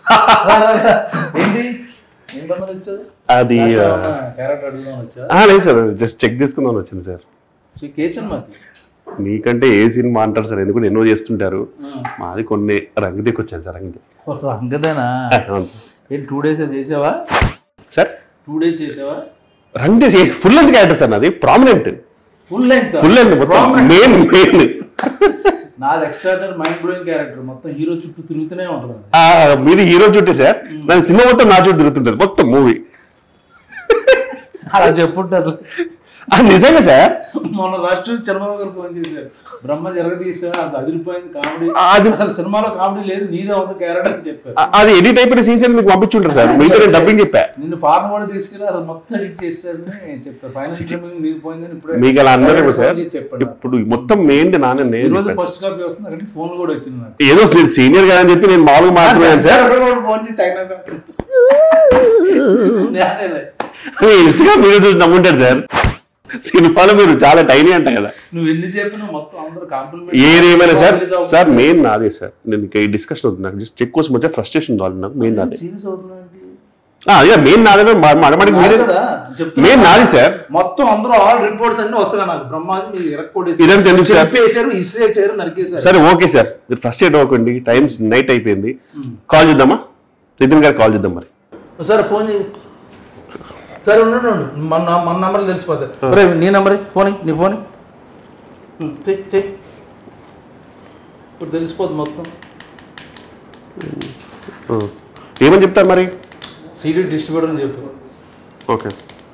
రా, రా, రా. ఏంటి ఏం రమ్మని వచ్చావు అది క్యారెక్టర్ అడుగుదాం వచ్చా ఆ, లేదు సార్ జస్ట్ చెక్ తీసుకుందాం వచ్చింది సార్ కేసన్ మాది మీకంటే ఏ సినిమా అంటారు సార్ ఎందుకంటే ఎన్నో చేస్తుంటారు మాది కొన్ని రంగు దిక్కొచ్చాను సార్ రంగు రంగదేనా అవును సార్. ఏం టూ డేస్ చేసావా సార్ టూ డేస్ చేసావా రంగు ఫుల్ లెంత్ క్యారెక్టర్ సార్ నాది prominent full length full length మొత్తం మెయిన్ మెయిన్ నాది ఎక్స్ట్రాడర్ మైండ్ బ్లోయింగ్ క్యారెక్టర్ మొత్తం హీరో చుట్టూ తిరుగుతూనే ఉంటుంది మీది హీరో చుట్టే సార్ దాని సినిమా మొత్తం నా చుట్టూ తిరుగుతుంటది మొత్తం మూవీ అలా చెప్పుంటారు నిజంగా సార్ మొన్న రాష్ట్ర చంద్రబాబు గారు ఫోన్ చేశారు బ్రహ్మ జరగదీసా అది అదిరిపోయింది కామెడీ అది- అసలు సినిమాలో కామెడీ లేదు నీదే ఉంది క్యారెక్టర్ అని చెప్పారు ఆ- అది ఎడిట్ అయిపోయిన సీజన్ మీకు పంపించుంటారు సార్ మీతో నేను డబ్బింగ్ చెప్పా నిన్ను ఫార్మ్ కూడా తీసుకెళ్ళి అసలు మొత్తం ఎడిట్ చేస్తారని చెప్పారు ఫైనల్ ఫిల్మ్ నీది పోయిందని ఇప్పుడే మీకు అలా అందరూ ఫోన్ సార్ చేసి చెప్పాడు ఇప్పుడు మొత్తం మెయిన్ నాన్న ఈ నేను రోజు చెప్పాను. ఫస్ట్ కాపీ వస్తుంది అక్కడ ఫోన్ కూడా వచ్చింది నాకు ఏదో మీరు సీనియర్ కదా అని చెప్పి నేను మామూలుగా మాట్లాడాను సార్ ఫోన్ చేసి తగిన ఇన్స్టాగ్రామ్ మీరు చూసి నమ్ముంటారు సార్ సినిమాలో మీరు చాలా టైనీ అంట కదా నువ్వు ఎన్ని చెప్పినా మొత్తం అందరూ కాంప్లిమెంట్ ఏదేమైనా సార్ సార్ మెయిన్ నాదే సార్ నేను ఇంకా ఈ డిస్కషన్ అవుతుంది నాకు జస్ట్ చెక్ కోసం వచ్చే ఫ్రస్ట్రేషన్ కావాలి నాకు మెయిన్ నాదే సీరియస్ అవుతున్నావు ఆ, అదే మెయిన్ నాదే మడమడికి మీరే కదా చెప్తున్నా. మెయిన్ నాది సార్ మొత్తం అందరూ ఆల్ రిపోర్ట్స్ అన్ని వస్తున్నాయి నాకు బ్రహ్మాజీ మీరు ఇరక్కొడేసి ఇదేం తెలుసు సార్. చెప్పేసారు ఇసేసారు నరికేసారు సరే ఓకే సార్ మీరు ఫస్ట్ ఎయిట్ అవ్వకండి టైం నైట్ అయిపోయింది కాల్ చేద్దామా నితిన్ గారు కాల్ చేద్దాం మరి సరే ఫోన్ చేయి సరే ఉండండి ఉండు. మన మన నంబర్లు తెలిసిపోతాయి ఒరేయ్, నీ నంబర్ ఫోన్ ఇయ్యి, నీ ఫోన్ ఇయ్యి. ఉం, చెయ్, చెయ్. ఇప్పుడు తెలిసిపోద్ది మొత్తం ఆ. ఏమని చెప్తారు మరి సీడీ డిస్ట్రిబ్యూటర్ అని చెప్పు ఓకే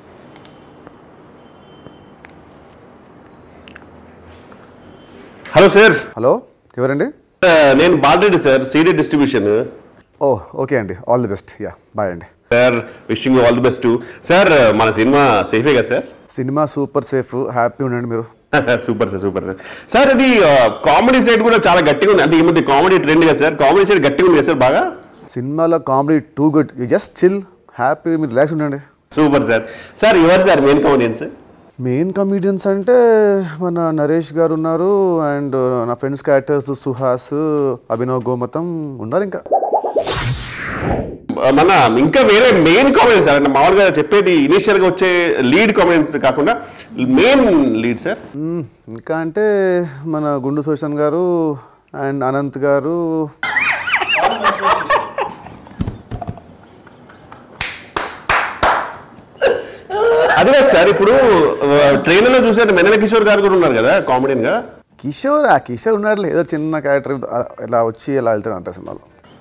హలో సార్ హలో ఎవరండి నేను Balareddy sir CD distribution oh okay అండి all the best ya bye అండి sir wishing all the best sir మన సినిమా సేఫే కదా సార్ సినిమా సూపర్ సేఫ్ హ్యాపీ ఉండండి మీరు super sir super sir sir ఇది కామెడీ సైడ్ కూడా చాలా గట్టిగా ఉంది అంటే ఈ మధ్య కామెడీ ట్రెండ్ కదా సార్ కామెడీ సైడ్ గట్టిగా ఉంది కదా సార్ బాగా సినిమాలో comedy too good you just chill happy మీరు రిలాక్స్ ఉండండి సూపర్ సార్ సార్ ఎవరు sir main comedian sir main comedians అంటే మన నరేష్ గారు ఉన్నారు అండ్ నా ఫ్రెండ్స్ క్యారెక్టర్స్ సుహాస్ అభినవ్ గోమతం ఉన్నారు ఇంకా మన ఇంకా వేరే మెయిన్ కామెడీ సార్ అంటే మామూలుగా చెప్పేది ఇనిషియల్ గా వచ్చే లీడ్ కామెడీ కాకుండా మెయిన్ లీడ్ సార్ మ్మ్, ఇంకా అంటే మన గుండు సుషన్ గారు అండ్ అనంత్ గారు అది కాదు సార్ ఇప్పుడు ట్రైనర్ లో చూసారు మెనల కిషోర్ గారు కూడా ఉన్నారు కదా కామెడియన్ గా కిషోర్ ఆ కిషోర్ ఉన్నాడు ఏదో చిన్న క్యారెక్టర్ ఇలా వచ్చి ఇలా వెళ్తాడు అంత సినిమాలో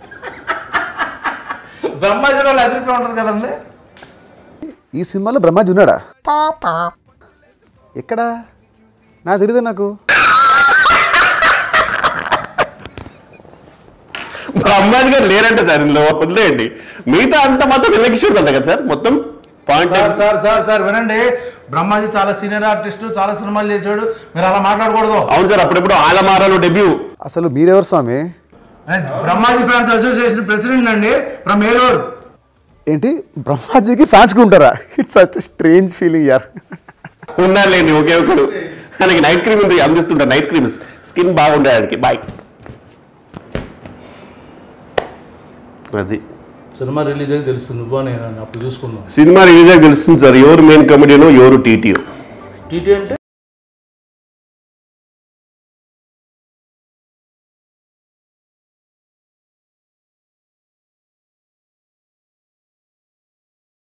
బ్రహ్మాజీ వాళ్ళు అదిరిపోయి ఉంటుంది కదండి ఈ సినిమాలో బ్రహ్మాజీ ఉన్నాడా ఎక్కడా నాకు తెలియదు నాకు బ్రహ్మాజీ గారు లేరంట సార్ ఇందులో వదిలేయండి మిగతా అంతా మొత్తం మెనల కిషోర్ కదా కదా సార్ మొత్తం sir point sir sir sir వినండి బ్రహ్మాజీ చాలా సీనియర్ ఆర్టిస్ట్ చాలా సినిమాలు చేశాడు మీరు అలా మాట్లాడకూడదు అవును సార్ అప్పుడెప్పుడు ఆలమారాలు డెబ్యూ అసలు మీరెవరు స్వామి నేను బ్రహ్మాజీ ఫ్యాన్స్ అసోసియేషన్ ప్రెసిడెంట్ అండి ఫ్రమ్ ఏలూరు ఏంటి బ్రహ్మాజీకి ఫ్యాన్స్గా ఉంటారా ఇట్స్ సచ్ స్ట్రేంజ్ ఫీలింగ్ యార్ ఉన్నారులేండి ఒకే ఒకడు ఆయనకి నైట్ క్రీమ్ ఉంది అందిస్తుంటా నైట్ క్రీమ్స్ స్కిన్ బాగుండే ఆయనకి బాయ్ అది సినిమా రిలీజ్ అయితే తెలుస్తుంది నువ్వు నేను అప్పుడు చూసుకుందాం సినిమా రిలీజ్ తెలుస్తుంది సార్ ఎవరు మెయిన్ కమెడియన్ ఎవరు టీటీఓ టీటీ అంటే